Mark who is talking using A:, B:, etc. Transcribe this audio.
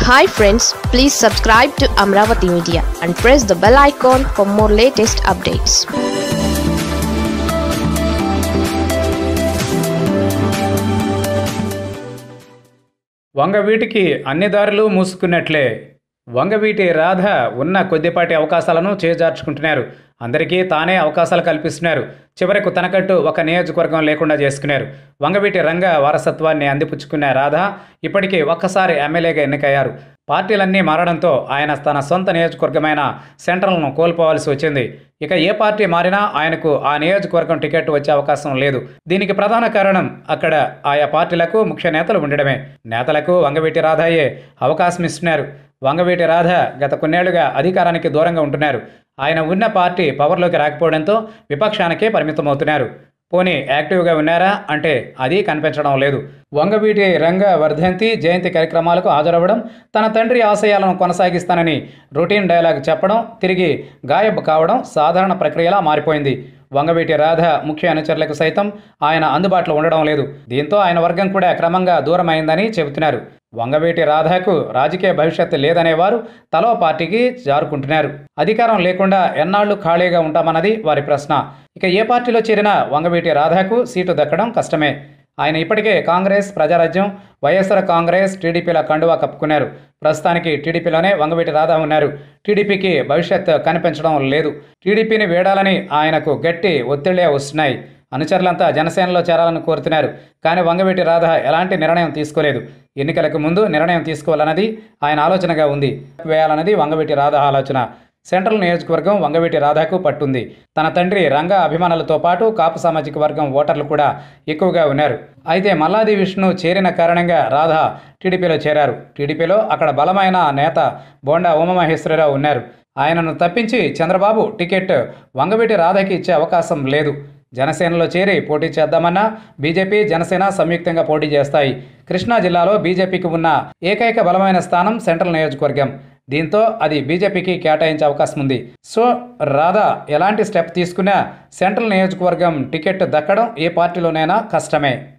A: hi friends please subscribe to Amaravati media and press the bell icon for more latest updates
B: వంగవీటికి అన్ని దారులు మూసుకున్నట్లే వంగవీటి రాధ ఉన్న కొద్దిపాటి అవకాశాలను చేజార్చుకుంటున్నారు అందరికీ తానే అవకాశాలు కల్పిస్తున్నారు చివరకు తనకంటూ ఒక నియోజకవర్గం లేకుండా చేసుకున్నారు వంగవీటి రంగ వారసత్వాన్ని అందిపుచ్చుకున్న రాధ ఇప్పటికీ ఒక్కసారి ఎమ్మెల్యేగా ఎన్నికయ్యారు పార్టీలన్నీ మారడంతో ఆయన తన సొంత నియోజకవర్గమైన సెంట్రల్ను కోల్పోవాల్సి వచ్చింది ఇక ఏ పార్టీ మారినా ఆయనకు ఆ నియోజకవర్గం టికెట్ వచ్చే అవకాశం లేదు దీనికి ప్రధాన కారణం అక్కడ ఆయా పార్టీలకు ముఖ్య నేతలు ఉండడమే నేతలకు వంగవీటి రాధయ్యే అవకాశం ఇస్తున్నారు వంగవీటి రాధ గత కొన్నేళ్లుగా అధికారానికి దూరంగా ఉంటున్నారు ఆయన ఉన్న పార్టీ పవర్లోకి రాకపోవడంతో విపక్షానికే పరిమితమవుతున్నారు పోనీ యాక్టివ్గా ఉన్నారా అంటే అది కనిపించడం లేదు వంగవీటి రంగ వర్ధంతి జయంతి కార్యక్రమాలకు హాజరవ్వడం తన తండ్రి ఆశయాలను కొనసాగిస్తానని రొటీన్ డైలాగ్ చెప్పడం తిరిగి గాయబ్ కావడం సాధారణ ప్రక్రియలా మారిపోయింది వంగవీటి రాధ ముఖ్య అనుచరులకు సైతం ఆయన అందుబాటులో ఉండడం లేదు దీంతో ఆయన వర్గం కూడా క్రమంగా దూరమైందని చెబుతున్నారు వంగవీటి రాధకు రాజకీయ భవిష్యత్తు లేదనేవారు తలో పార్టీకి జారుకుంటున్నారు అధికారం లేకుండా ఎన్నాళ్లు ఖాళీగా ఉంటామన్నది వారి ప్రశ్న ఇక ఏ పార్టీలో చేరినా వంగవీటి రాధకు సీటు దక్కడం కష్టమే ఆయన ఇప్పటికే కాంగ్రెస్ ప్రజారాజ్యం వైఎస్ఆర్ కాంగ్రెస్ టీడీపీల కండువా కప్పుకున్నారు ప్రస్తుతానికి టీడీపీలోనే వంగవీటి రాధా ఉన్నారు టీడీపీకి భవిష్యత్ కనిపించడం లేదు టీడీపీని వేడాలని ఆయనకు గట్టి ఒత్తిళ్లే వస్తున్నాయి అనుచరులంతా జనసేనలో చేరాలని కోరుతున్నారు కానీ వంగవీటి రాధ ఎలాంటి నిర్ణయం తీసుకోలేదు ఎన్నికలకు ముందు నిర్ణయం తీసుకోవాలన్నది ఆయన ఆలోచనగా ఉంది వేయాలన్నది వంగవీటి రాధ ఆలోచన సెంట్రల్ నియోజకవర్గం వంగవీటి రాధాకు పట్టుంది తన తండ్రి రంగ అభిమానులతో పాటు కాపు సామాజిక వర్గం ఓటర్లు కూడా ఎక్కువగా ఉన్నారు అయితే మల్లాది విష్ణు చేరిన కారణంగా రాధ టీడీపీలో చేరారు టీడీపీలో అక్కడ బలమైన నేత బోండా ఉమామహేశ్వరరావు ఉన్నారు ఆయనను తప్పించి చంద్రబాబు టికెట్ వంగవీటి రాధకి ఇచ్చే అవకాశం లేదు జనసేనలో చేరి పోటీ చేద్దామన్నా బీజేపీ జనసేన సంయుక్తంగా పోటీ చేస్తాయి కృష్ణా జిల్లాలో బీజేపీకి ఉన్న ఏకైక బలమైన స్థానం సెంట్రల్ నియోజకవర్గం దీంతో అది బీజేపీకి కేటాయించే అవకాశం ఉంది సో రాధా ఎలాంటి స్టెప్ తీసుకున్నా సెంట్రల్ నియోజకవర్గం టికెట్ దక్కడం ఏ పార్టీలోనైనా కష్టమే